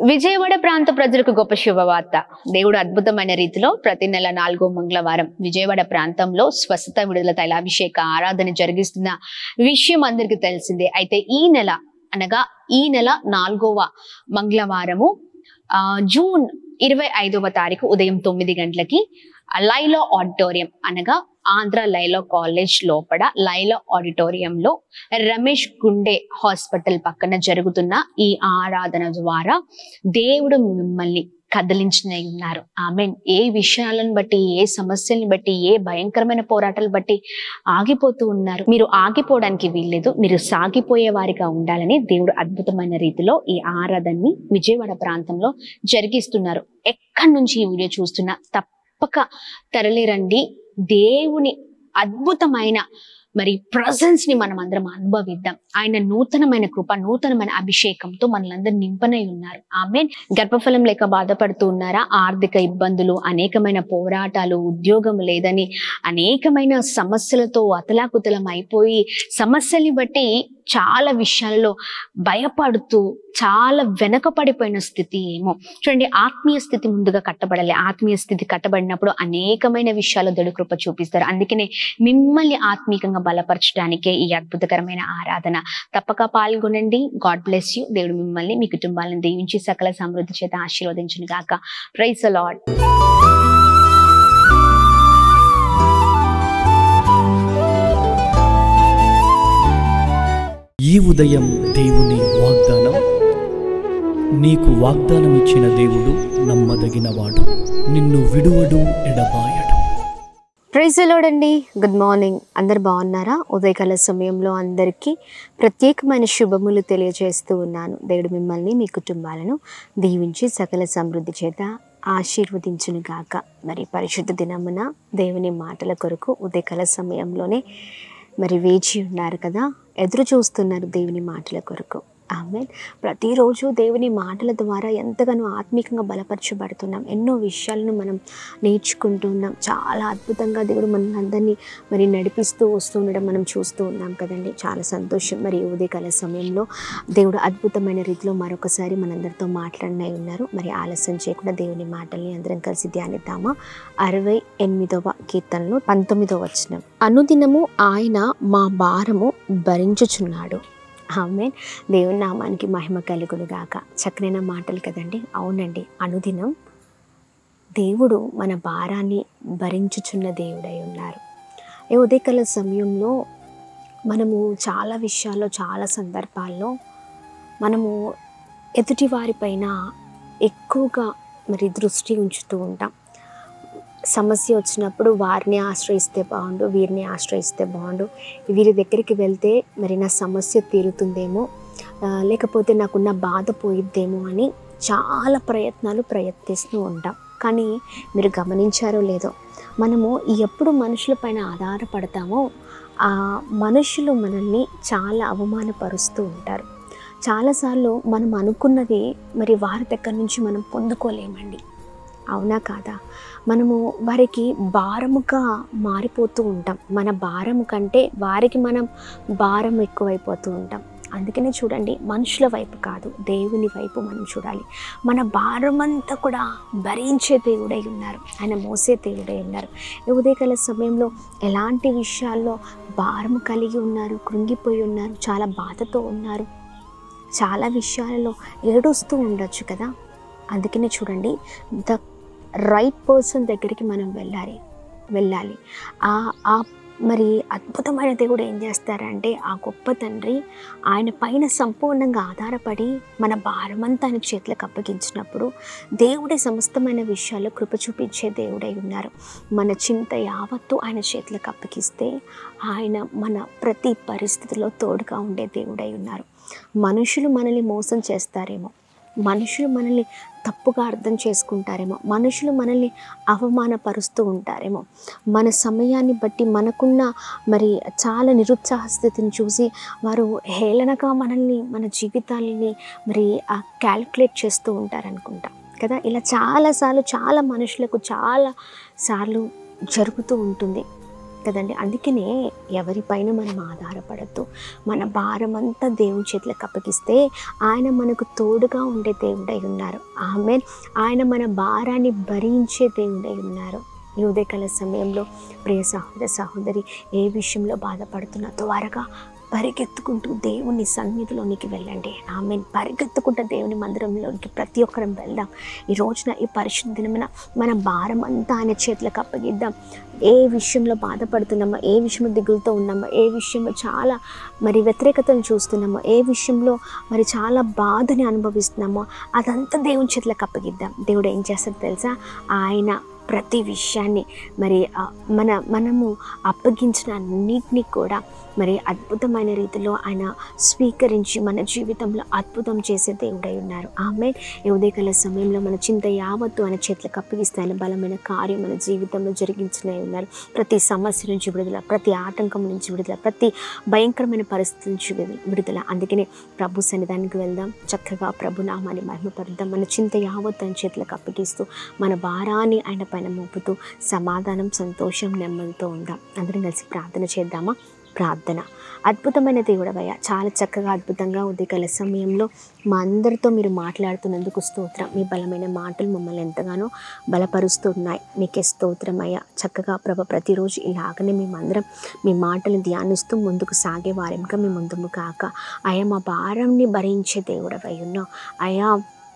విజయవాడ ప్రాంత ప్రజలకు గొప్ప శుభవార్త దేవుడు అద్భుతమైన రీతిలో ప్రతి నెల నాలుగో మంగళవారం విజయవాడ ప్రాంతంలో స్వస్థత విడుదల తైలాభిషేక ఆరాధన జరిగిస్తున్న విషయం అందరికీ తెలిసిందే అయితే ఈ నెల అనగా ఈ నెల నాలుగవ మంగళవారము ఆ, జూన్ ఇరవై ఐదవ తారీఖు ఉదయం తొమ్మిది గంటలకి లైలో ఆడిటోరియం అనగా ఆంధ్ర లైలో కాలేజ్ లోపల లైలో ఆడిటోరియంలో రమేష్ గుండె హాస్పిటల్ పక్కన జరుగుతున్న ఈ ఆరాధన ద్వారా దేవుడు మిమ్మల్ని కదిలించిన ఉన్నారు ఆమె ఏ విషయాలను బట్టి ఏ సమస్యల్ని బట్టి ఏ భయంకరమైన పోరాటాలు బట్టి ఆగిపోతూ ఉన్నారు మీరు ఆగిపోవడానికి వీల్లేదు మీరు సాగిపోయే వారిగా ఉండాలని దేవుడు అద్భుతమైన రీతిలో ఈ ఆరాధనని విజయవాడ ప్రాంతంలో జరిగిస్తున్నారు ఎక్కడి నుంచి ఈ వీడియో చూస్తున్నా తప్పక తరలిరండి దేవుని అద్భుతమైన మరి ప్రజెన్స్ ని మనం అందరం అనుభవిద్దాం ఆయన నూతనమైన కృప నూతనమైన అభిషేకంతో మనలందరూ నింపనై ఉన్నారు ఆమె గర్భఫలం లేక బాధపడుతూ ఉన్నారా ఆర్థిక ఇబ్బందులు అనేకమైన పోరాటాలు ఉద్యోగం లేదని అనేకమైన సమస్యలతో అతలాకుతలం అయిపోయి సమస్యల్ని బట్టి చాలా విషయాల్లో భయపడుతూ చాలా వెనకపడిపోయిన స్థితి ఏమో చూడండి ఆత్మీయ స్థితి ముందుగా కట్టబడాలి ఆత్మీయ స్థితి కట్టబడినప్పుడు అనేకమైన విషయాలు దడు కృప చూపిస్తారు అందుకనే మిమ్మల్ని ఆత్మీకంగా బలపరచడానికే ఈ అద్భుతకరమైన ఆరాధన తప్పక పాల్గొనండి గాడ్ బ్లెస్ యూ దేవుడు మిమ్మల్ని మీ కుటుంబాలను దీవించి సకల సమృద్ధి చేత ఆశీర్వదించును గాక ప్రైస్ లాడ్ ఈ ఉదయం దేవుని వాగ్దానం నీకు వాగ్దానం ఇచ్చిన దేవుడు నమ్మదగినవాడు నిన్ను విడువడు ఎడబాయడు ప్రైజ్ అండి గుడ్ మార్నింగ్ అందరు బాగున్నారా ఉదయకాల సమయంలో అందరికీ ప్రత్యేకమైన శుభములు తెలియజేస్తూ ఉన్నాను దేవుడు మిమ్మల్ని మీ కుటుంబాలను దీవించి సకల సమృద్ధి చేత ఆశీర్వదించును గాక మరి పరిశుద్ధ దినమున దేవుని మాటల కొరకు ఉదయకాల సమయంలోనే మరి వేచి ఉన్నారు కదా ఎదురు చూస్తున్నారు దేవుని మాటల కొరకు ఆమె ప్రతిరోజు దేవుని మాటల ద్వారా ఎంతగానో ఆత్మీకంగా బలపరచబడుతున్నాం ఎన్నో విషయాలను మనం నేర్చుకుంటున్నాం చాలా అద్భుతంగా దేవుడు మన అందరినీ మరి నడిపిస్తూ వస్తూ ఉండడం మనం చూస్తూ ఉన్నాం కదండి చాలా సంతోషం మరి ఈ ఉదయకాల సమయంలో దేవుడు అద్భుతమైన రీతిలో మరొకసారి మనందరితో మాట్లాడినై ఉన్నారు మరి ఆలస్యం చేయకుండా దేవుని మాటల్ని అందరం కలిసి ధ్యానిద్దామా అరవై ఎనిమిదవ కీర్తనలో పంతొమ్మిదవ వచనం అనుదినము ఆయన మా భారము భరించుచున్నాడు ఆమె దేవుని నామానికి మహిమ కలుగును గాక చక్కనైన మాటలు కదండి అవునండి అనుదినం దేవుడు మన భారాన్ని భరించుచున్న దేవుడై ఉన్నారు ఈ ఉదయకాల సమయంలో మనము చాలా విషయాల్లో చాలా సందర్భాల్లో మనము ఎదుటి వారిపైన ఎక్కువగా మరి దృష్టి ఉంచుతూ ఉంటాం సమస్య వచ్చినప్పుడు వారిని ఆశ్రయిస్తే బాగుండు వీరిని ఆశ్రయిస్తే బాగుండు వీరి దగ్గరికి వెళ్తే మరి నా సమస్య తీరుతుందేమో ఆ, లేకపోతే నాకున్న బాధ పోయిద్దేమో అని చాలా ప్రయత్నాలు ప్రయత్నిస్తూ ఉంటాం కానీ మీరు గమనించారో లేదో మనము ఎప్పుడు మనుషులపైన ఆధారపడతామో ఆ మనుషులు మనల్ని చాలా అవమానపరుస్తూ ఉంటారు చాలాసార్లు మనం అనుకున్నది మరి వారి దగ్గర నుంచి మనం పొందుకోలేమండి అవునా కాదా మనము వారికి భారముగా మారిపోతూ ఉంటాం మన భారము కంటే వారికి మనం భారం ఎక్కువైపోతూ ఉంటాం అందుకనే చూడండి మనుషుల వైపు కాదు దేవుని వైపు మనం చూడాలి మన భారం అంతా కూడా భరించే దేవుడై ఉన్నారు ఆయన మోసే దేవుడై ఉన్నారు ఈ ఉదయకాల సమయంలో ఎలాంటి విషయాల్లో భారము కలిగి ఉన్నారు కృంగిపోయి ఉన్నారు చాలా బాధతో ఉన్నారు చాలా విషయాలలో ఏడుస్తూ ఉండొచ్చు కదా అందుకనే చూడండి ద రైట్ పర్సన్ దగ్గరికి మనం వెళ్ళాలి వెళ్ళాలి ఆ ఆ మరి అద్భుతమైన దేవుడు ఏం చేస్తారంటే ఆ గొప్ప తండ్రి ఆయన పైన సంపూర్ణంగా ఆధారపడి మన భారమంతా ఆయన చేతులకు అప్పగించినప్పుడు దేవుడే సమస్తమైన విషయాల్లో కృప చూపించే దేవుడై ఉన్నారు మన చింత యావత్తు ఆయన చేతులకు అప్పగిస్తే ఆయన మన ప్రతి పరిస్థితిలో తోడుగా ఉండే దేవుడై ఉన్నారు మనుషులు మనల్ని మోసం చేస్తారేమో మనుషులు మనల్ని తప్పుగా అర్థం చేసుకుంటారేమో మనుషులు మనల్ని అవమానపరుస్తూ ఉంటారేమో మన సమయాన్ని బట్టి మనకున్న మరి చాలా నిరుత్సాహ స్థితిని చూసి వారు హేళనగా మనల్ని మన జీవితాలని మరి క్యాలిక్యులేట్ చేస్తూ ఉంటారనుకుంటా కదా ఇలా చాలాసార్లు చాలా మనుషులకు చాలా సార్లు జరుగుతూ ఉంటుంది కదండి అందుకనే ఎవరిపైన మనం ఆధారపడద్దు మన భారం అంతా దేవుని చేతులకు అప్పగిస్తే ఆయన మనకు తోడుగా ఉండే దేవుడై ఉన్నారు ఆమె ఆయన మన భారాన్ని భరించే దేవుడై ఉన్నారు ఈ ఉదయకాల సమయంలో ప్రియ సహోదర సహోదరి ఏ విషయంలో బాధపడుతున్నా త్వరగా పరిగెత్తుకుంటూ దేవుని సన్నిధిలోనికి వెళ్ళండి ఆమె పరిగెత్తుకుంటూ దేవుని మందిరంలోనికి ప్రతి ఒక్కరం వెళ్దాం ఈ రోజున ఈ పరిశుద్ధ దినమున మన భారం అంతా ఆయన చేతులకు అప్పగిద్దాం ఏ విషయంలో బాధపడుతున్నామో ఏ విషయంలో దిగులుతో ఉన్నామో ఏ విషయంలో చాలా మరి వ్యతిరేకతను చూస్తున్నామో ఏ విషయంలో మరి చాలా బాధని అనుభవిస్తున్నామో అదంతా దేవుని చేతులకు అప్పగిద్దాం దేవుడు ఏం చేస్తాడో తెలుసా ఆయన ప్రతి విషయాన్ని మరి ఆ, మన మనము అప్పగించిన అన్నిటినీ కూడా మరి అద్భుతమైన రీతిలో ఆయన స్వీకరించి మన జీవితంలో అద్భుతం చేసే దేవుడై ఉన్నారు ఆమె ఈ ఉదయకాల సమయంలో మన చింత యావత్తు ఆయన చేతులకు అప్పగిస్తే ఆయన బలమైన కార్యం మన జీవితంలో జరిగించనే ఉన్నారు ప్రతి సమస్య నుంచి విడుదల ప్రతి ఆటంకం నుంచి విడుదల ప్రతి భయంకరమైన పరిస్థితి నుంచి విడు- విడుదల అందుకనే ప్రభు సన్నిధానికి వెళ్దాం చక్కగా ప్రభు నామాన్ని మహిమపరుద్దాం మన చింత యావత్తు ఆయన చేతులకు అప్పగిస్తూ మన భారాన్ని ఆయన పైన మోపుతూ సమాధానం సంతోషం నెమ్మదితో ఉందాం అందరం కలిసి ప్రార్థన చేద్దామా ప్రార్థన అద్భుతమైన దేవుడవయ్య చాలా చక్కగా అద్భుతంగా ఉదయకాల సమయంలో మా అందరితో మీరు మాట్లాడుతున్నందుకు స్తోత్రం మీ బలమైన మాటలు మమ్మల్ని ఎంతగానో బలపరుస్తున్నాయి మీకే స్తోత్రం అయ్యా చక్కగా ప్రభ ప్రతిరోజు ఇలాగనే మేమందరం మీ మాటలు ధ్యానిస్తూ ముందుకు సాగే వారంగా మీ ముందుము కాక అయా మా భారంని భరించే దేవుడవై ఉన్నావు అయా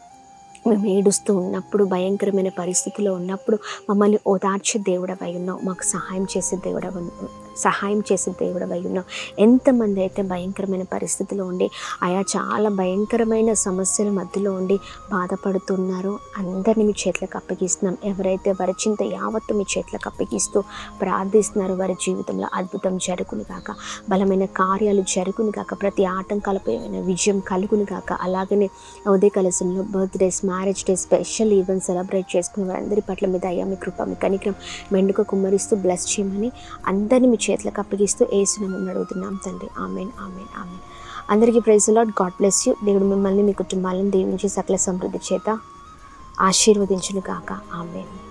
మేము ఏడుస్తూ ఉన్నప్పుడు భయంకరమైన పరిస్థితిలో ఉన్నప్పుడు మమ్మల్ని ఓదార్చే దేవుడవై ఉన్నావు మాకు సహాయం చేసే దేవుడవ సహాయం చేసే దేవుడవై ఉన్నావు ఎంతమంది అయితే భయంకరమైన పరిస్థితిలో ఉండి ఆయా చాలా భయంకరమైన సమస్యల మధ్యలో ఉండి బాధపడుతున్నారో అందరినీ మీ చేతులకు అప్పగిస్తున్నాం ఎవరైతే వారి చింత యావత్తు మీ చేతులకు అప్పగిస్తూ ప్రార్థిస్తున్నారో వారి జీవితంలో అద్భుతం జరుగును కాక బలమైన కార్యాలు జరుగును కాక ప్రతి ఆటంకాలపై విజయం కలుగును కాక అలాగనే ఉదయకాల సమయంలో birthdays marriage day special event celebrate చేసుకునే వారందరి పట్ల మీద అయ్యా మీ కృప మీ కనికరం మెండుక కుమ్మరిస్తూ బ్లెస్ చేయమని అందరినీ మీ చేతులకు అప్పగిస్తూ ఏసునామం అడుగుతున్నాం తండ్రి ఆమెన్ ఆమెన్ ఆమెన్ అందరికీ praise Lord God bless you దేవుడు మిమ్మల్ని మీ కుటుంబాలను దీవించి సకల సమృద్ధి చేత ఆశీర్వదించును కాక ఆమెన్